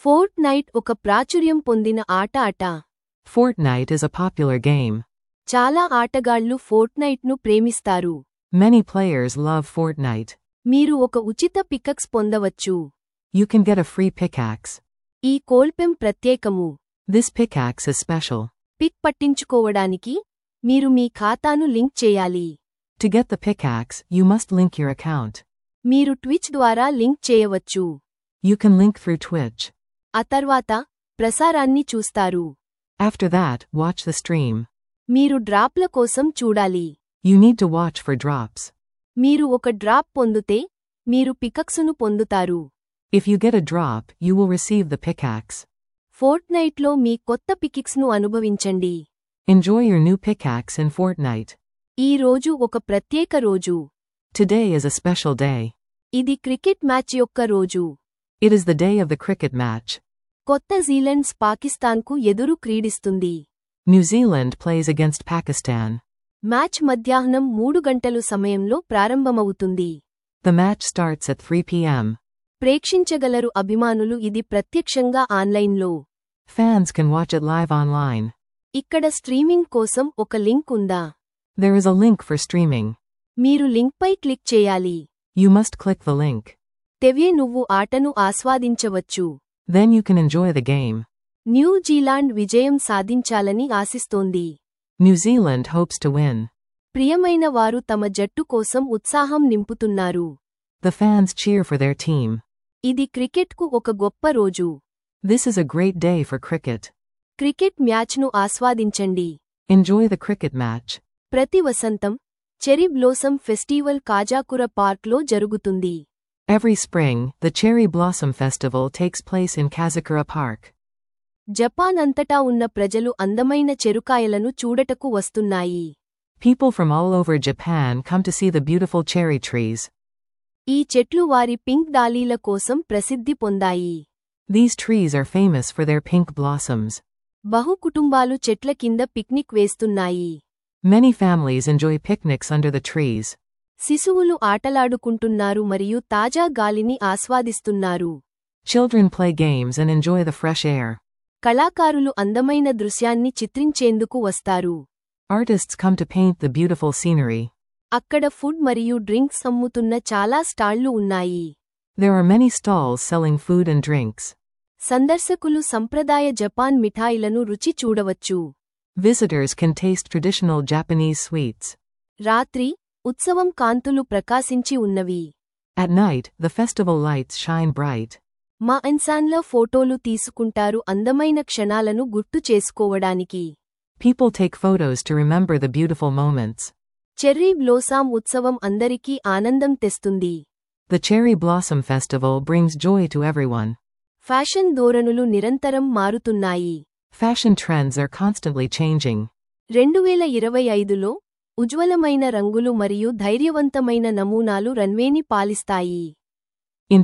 Fort night ఒక ప్రాచుర్యం పొందిన ఆట అట Fortnite is a popular game. చాలా ఆటగాళ్లు ఫోర్ట్నైట్ను ప్రేమిస్తారు Many players love Fortnite. మీరు ఒక ఉచిత పికక్స్ పొందవచ్చు You can get a free pickaxe. ఈ కోల్పెం ప్రత్యేకము This pickaxe is special. Pick పట్టించుకోవడానికి మీరు మీ ఖాతాను లింక్ చేయాలి To get the pickaxe, you must link your account. మీరు ట్విచ్ ద్వారా లింక్ చేయవచ్చు You can link through Twitch. ఆ తర్వాత ప్రసారాన్ని చూస్తారు After that, watch the stream. మీరు డ్రాప్ల కోసం చూడాలి You need to watch for drops. మీరు ఒక డ్రాప్ పొందుతే మీరు పికక్సును పొందుతారు If you get a drop, you will receive the pickaxe. ఫోర్ట్నైట్లో మీ కొత్త పికిక్స్ను అనుభవించండి Enjoy your new pickaxe in Fortnite. ఈ రోజు ఒక ప్రత్యేక రోజు Today is a special day. ఇది క్రికెట్ మ్యాచ్ యొక్క రోజు It is the day of the cricket match. కొత్త జీలాండ్స్ పాకిస్తాన్కు ఎదురు క్రీడిస్తుంది New Zealand plays against Pakistan. Match మధ్యాహ్నం మూడు గంటలు సమయంలో ప్రారంభమవుతుంది The match starts at 3 p.m. ప్రేక్షించగలరు అభిమానులు ఇది ప్రత్యక్షంగా ఆన్లైన్లో Fans can watch it live online. ఇక్కడ స్ట్రీమింగ్ కోసం ఒక లింక్ ఉందా There is a link for streaming. మీరు లింక్పై క్లిక్ చేయాలి You must click the link. తెవ్యే నువ్వు ఆటను ఆస్వాదించవచ్చు Then you can enjoy the game. New Zealand విజయం సాధించాలని ఆశిస్తోంది New Zealand hopes to win. ప్రియమైన వారు తమ జట్టు కోసం ఉత్సాహం నింపుతున్నారు The fans cheer for their team. ఇది క్రికెట్కు ఒక గొప్ప రోజు This is a great day for cricket. Cricket మ్యాచ్ను ఆస్వాదించండి Enjoy the cricket match. ప్రతి వసంతం చెరీ బ్లోసమ్ ఫెస్టివల్ కాజాకుర పార్క్లో జరుగుతుంది Every spring, the Cherry Blossom Festival takes place in Kazakura Park. Japan అంతటా ఉన్న ప్రజలు అందమైన చెరుకాయలను చూడటకు వస్తున్నాయి People from all over Japan come to see the beautiful cherry trees. ఈ చెట్లు వారి పింక్ డాలీల కోసం ప్రసిద్ధి పొందాయి These trees are famous for their pink blossoms. బహు కుటుంబాలు చెట్ల కింద పిక్నిక్ వేస్తున్నాయి Many families enjoy picnics under the trees. శిశువులు ఆటలాడుకుంటున్నారు మరియు తాజా గాలిని ఆస్వాదిస్తున్నారు Children play games and enjoy the fresh air. కళాకారులు అందమైన దృశ్యాన్ని చిత్రించేందుకు వస్తారు Artists come to paint the beautiful scenery. అక్కడ ఫుడ్ మరియు డ్రింక్స్ అమ్ముతున్న చాలా స్టాళ్లు ఉన్నాయి There are many stalls selling food and drinks. సందర్శకులు సంప్రదాయ జపాన్ మిఠాయిలను రుచి చూడవచ్చు Visitors can taste traditional Japanese sweets. రాత్రి ఉత్సవం కాంతులు ప్రకాశించి ఉన్నవి At night, the festival lights shine bright. మా ఇన్సాన్ల ఫోటోలు తీసుకుంటారు అందమైన క్షణాలను గుర్తు చేసుకోవడానికి People take photos to remember the beautiful moments. Cherry blossom ఉత్సవం అందరికీ ఆనందం తెస్తుంది The Cherry Blossom Festival brings joy to everyone. Fashion ధోరణులు నిరంతరం మారుతున్నాయి Fashion trends are constantly changing. రెండువేల ఇరవై ఐదులో ఉజ్వలమైన రంగులు మరియు ధైర్యవంతమైన నమూనాలు రన్వేని పాలిస్తాయి In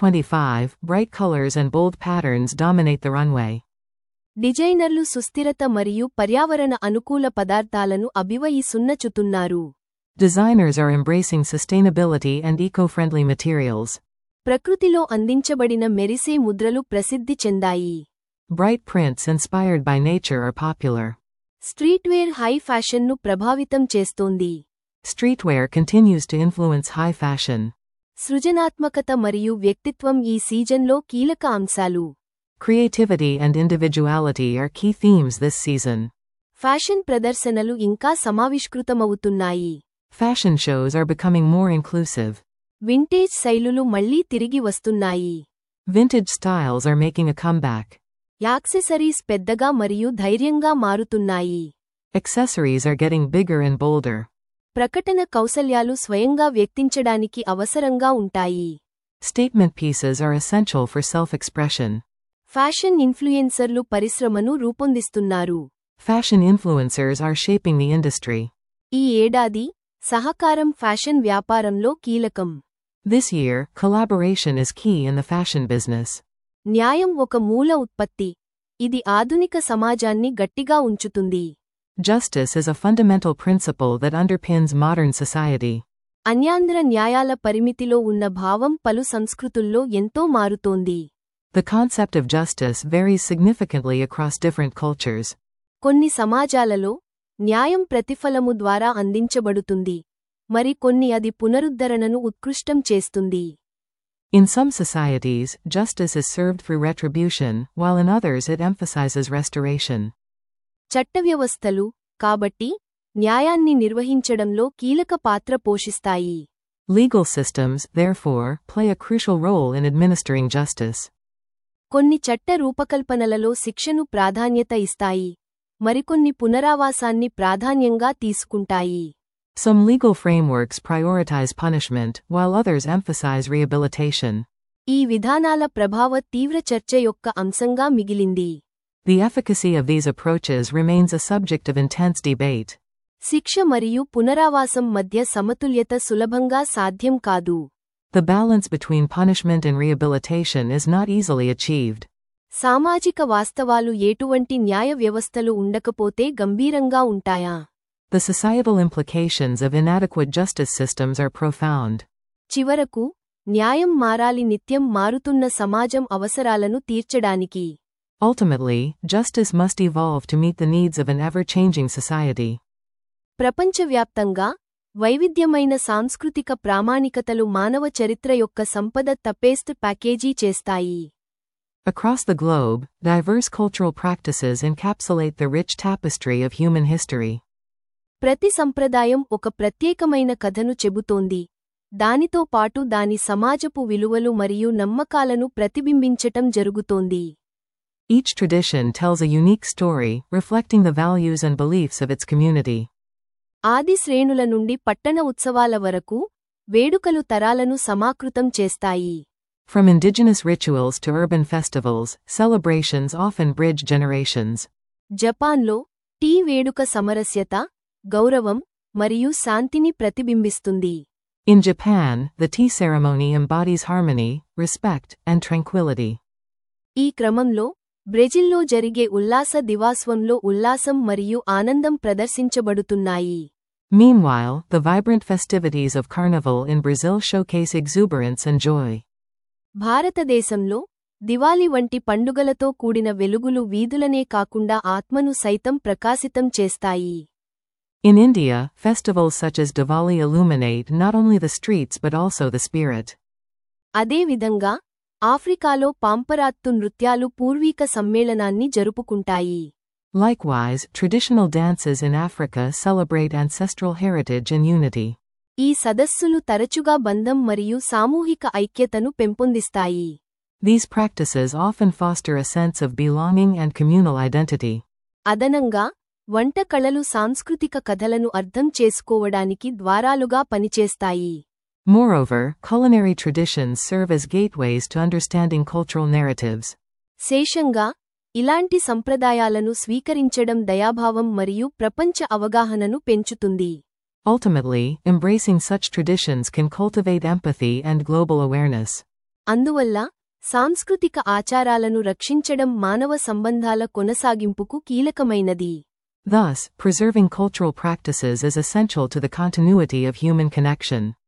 2025, bright colors and bold patterns dominate the runway. డిజైనర్లు సుస్థిరత మరియు పర్యావరణ అనుకూల పదార్థాలను అభివయిసున్నచుతున్నారు Designers are embracing sustainability and eco-friendly materials. ప్రకృతిలో అందించబడిన మెరిసే ముద్రలు ప్రసిద్ధి చెందాయి Bright prints inspired by nature are popular. Streetwear high ఫ్యాషన్ను ప్రభావితం చేస్తోంది Streetwear continues to influence high fashion. సృజనాత్మకత మరియు వ్యక్తిత్వం ఈ సీజన్లో కీలక అంశాలు Creativity and individuality are key themes this season. Fashion ప్రదర్శనలు ఇంకా సమావిష్కృతమవుతున్నాయి Fashion shows are becoming more inclusive. Vintage శైలులు మళ్లీ తిరిగి వస్తున్నాయి Vintage styles are making a comeback. Accessories పెద్దగా మరియు ధైర్యంగా మారుతున్నాయి Accessories are getting bigger and bolder. ప్రకటన కౌశల్యాలు స్వయంగా వ్యక్తించడానికి అవసరంగా ఉంటాయి Statement pieces are essential for self-expression. Fashion ఇన్ఫ్లుయెన్సర్లు పరిశ్రమను రూపొందిస్తున్నారు Fashion influencers are shaping the industry. ఈ ఏడాది సహకారం ఫ్యాషన్ వ్యాపారంలో కీలకం This year, collaboration is key in the fashion business. న్యాయం ఒక మూల ఉత్పత్తి ఇది ఆధునిక సమాజాన్ని గట్టిగా ఉంచుతుంది Justice is a fundamental principle that underpins modern society. అన్యాంధ్ర న్యాయాల పరిమితిలో ఉన్న భావం పలు సంస్కృతుల్లో ఎంతో మారుతోంది The concept of justice varies significantly across different cultures. కొన్ని సమాజాలలో న్యాయం ప్రతిఫలము ద్వారా అందించబడుతుంది మరి కొన్ని అది పునరుద్ధరణను ఉత్కృష్టం చేస్తుంది In some societies, justice is served through retribution, while in others it emphasizes restoration. చట్టవ్యవస్థలు కాబట్టి న్యాయాన్ని నిర్వహించడంలో కీలక పాత్ర పోషిస్తాయి Legal systems, therefore, play a crucial role in administering justice. కొన్ని చట్ట రూపకల్పనలలో శిక్షను ప్రాధాన్యత ఇస్తాయి మరికొన్ని పునరావాసాన్ని ప్రాధాన్యంగా తీసుకుంటాయి Some legal frameworks prioritize punishment, while others emphasize rehabilitation. ఈ విధానాల ప్రభావ తీవ్ర చర్చ యొక్క అంశంగా మిగిలింది The efficacy of these approaches remains a subject of intense debate. శిక్ష మరియు పునరావాసం మధ్య సమతుల్యత సులభంగా సాధ్యం కాదు The balance between punishment and rehabilitation is not easily achieved. సామాజిక వాస్తవాలు ఎటువంటి న్యాయ వ్యవస్థలు ఉండకపోతే గంభీరంగా ఉంటాయా The societal implications of inadequate justice systems are profound. చివరకు న్యాయం మారాలి నిత్యం మారుతున్న సమాజం అవసరాలను తీర్చడానికి Ultimately, justice must evolve to meet the needs of an ever changing society. ప్రపంచవ్యాప్తంగా వైవిధ్యమైన సాంస్కృతిక ప్రామాణికతలు మానవ చరిత్ర యొక్క సంపద తప్పేస్త్ ప్యాకేజీ చేస్తాయి Across the globe, diverse cultural practices encapsulate the rich tapestry of human history. ప్రతి సంప్రదాయం ఒక ప్రత్యేకమైన కథను చెబుతోంది దానితో పాటు దాని సమాజపు విలువలు మరియు నమ్మకాలను ప్రతిబింబించటం జరుగుతోంది Each tradition tells a unique story, reflecting the values and beliefs of its community. ఆది శ్రేణుల నుండి పట్టణ ఉత్సవాల వరకు వేడుకలు తరాలను సమాకృతం చేస్తాయి From indigenous rituals to urban festivals, celebrations often bridge generations. జపాన్లో టీ వేడుక సమరస్యత గౌరవం మరియు శాంతిని ప్రతిబింబిస్తుంది In Japan, the tea ceremony embodies harmony, respect, and tranquility. ఈ క్రమంలో బ్రెజిల్లో జరిగే ఉల్లాస దివాస్వంలో ఉల్లాసం మరియు ఆనందం ప్రదర్శించబడుతున్నాయి Meanwhile, the vibrant festivities of Carnival in Brazil showcase exuberance and joy. భారతదేశంలో దివాళి వంటి పండుగలతో కూడిన వెలుగులు వీధులనే కాకుండా ఆత్మను సైతం ప్రకాశితం చేస్తాయి In India, festivals such as Diwali illuminate not only the streets but also the spirit. అదేవిధంగా ఆఫ్రికాలో పాంపరాత్తు నృత్యాలు పూర్వీక సమ్మేళనాన్ని జరుపుకుంటాయి Likewise, traditional dances in Africa celebrate ancestral heritage and unity. ఈ సదస్సులు తరచుగా బంధం మరియు సామూహిక ఐక్యతను పెంపొందిస్తాయి These practices often foster a sense of belonging and communal identity. అదనంగా వంట కళలు సాంస్కృతిక కథలను అర్థం చేసుకోవడానికి ద్వారాలుగా పనిచేస్తాయి Moreover, culinary traditions serve as gateways to understanding cultural narratives. శేషంగా ఇలాంటి సంప్రదాయాలను స్వీకరించడం దయాభావం మరియు ప్రపంచ అవగాహనను పెంచుతుంది Ultimately, embracing such traditions can cultivate empathy and global awareness. అందువల్ల సాంస్కృతిక ఆచారాలను రక్షించడం మానవ సంబంధాల కొనసాగింపుకు కీలకమైనది Thus, preserving cultural practices is essential to the continuity of human connection.